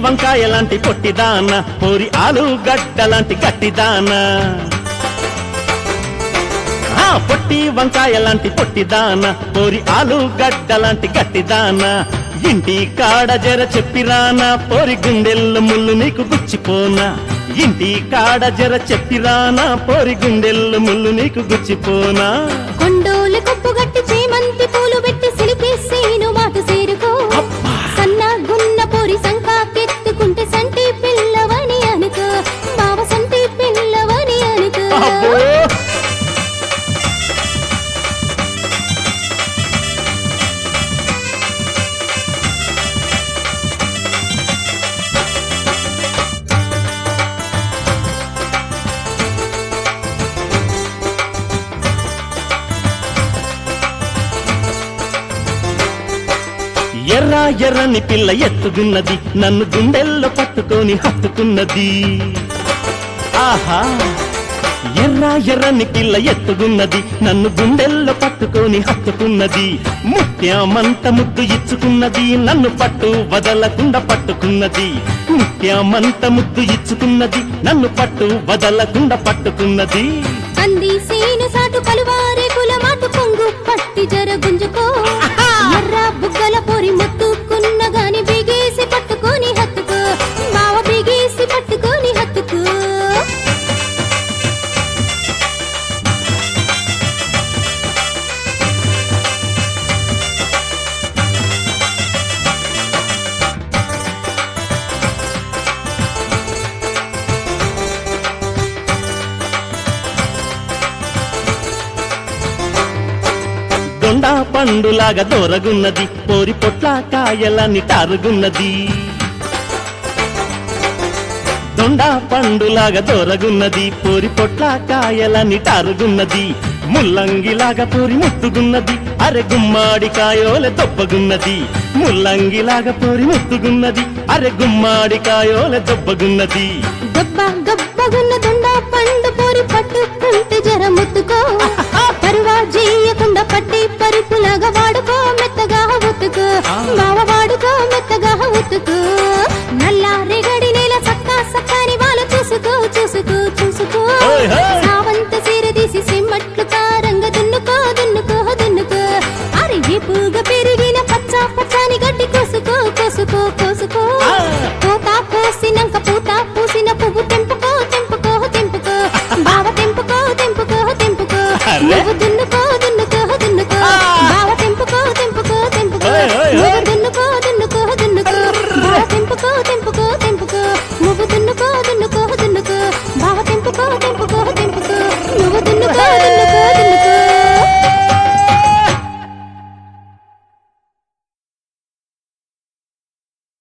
వంకాయ లాంటి పొట్టిదాన పోరి ఆలుగడ్డ లాంటి గట్టిదాన ఆ పొట్టి వంకాయ లాంటి పొట్టిదాన పోరి ఆలుగడ్డ లాంటి గట్టిదాన ఇంటి కాడ జర చెప్పిరానా పోరి గుండెల్లో ముళ్ళు నీకు గుచ్చిపోనా ఇంటి కాడ జర చెప్పిరానా పోరి గుండెల్లో ముళ్ళు నీకు గుచ్చిపోనా కొండోలు కొప్పుగట్టి చేమంతి పూలు పెట్టి సిలిపేసేను మాట సేరుకో సన్న గున్న పొరి సంకాకెత్తుకుంటే సంటి పిల్లవని అనుకో బావ సంటి పిల్లవని అనుకో అబ్బో ఎర్ర ఎర్రని పిల్ల ఎత్తుకున్నది నన్ను గుండెల్లో పట్టుకొని హత్తుకున్నది ఆహా ఎర్ర ఎర్రని పిల్ల ఎత్తుకున్నది నన్ను గుండెల్లో పట్టుకొని హత్తుకున్నది ముత్యమంత ముద్దు ఇచ్చుకున్నది నన్ను పట్టు వదలకుండా పట్టుకున్నది ముత్యమంత ముద్దు ఇచ్చుకున్నది నన్ను పట్టు వదలకుండా పట్టుకున్నది అంది సేను సాటు కలువారే కులమాటు పొంగు పట్టి జర గుంజుకో ఎర్ర బుగ్గల పొరి మొత్తుకున్న గాని బిగేసి పట్టుకొని హత్తుకో బావ బిగేసి పట్టుకొని హత్తుకో దొండ పండులాగా దొరగున్నది పోరి పొట్ల కాయలని టారుగున్నది దొండ పండులాగా దొరగున్నది పోరి పొట్ల కాయలని టారుగున్నది ముల్లంగిలాగా పోరి ముత్తుగున్నది అరె గుమ్మాడి కాయోల దొబ్బగున్నది ముల్లంగిలాగా పోరి ముత్తుగున్నది అరె గుమ్మాడి కాయోల దొబ్బగున్నది గబ్బ గబ్బగున్న దొండ పండు పొరి పట్టుకుంటే జర ముత్తుకో పరువా చేయకుండా పట్టి పరుపులాగా వాడుకో మెత్తగా ఉతుకో బావ వాడుకో మెత్తగా ఉతుకో నల్ల రేగడి నేల సక్కా సక్కాని వాళ్ళు చూసుకో చూసుకో చూసుకో ఓయ్ హోయ్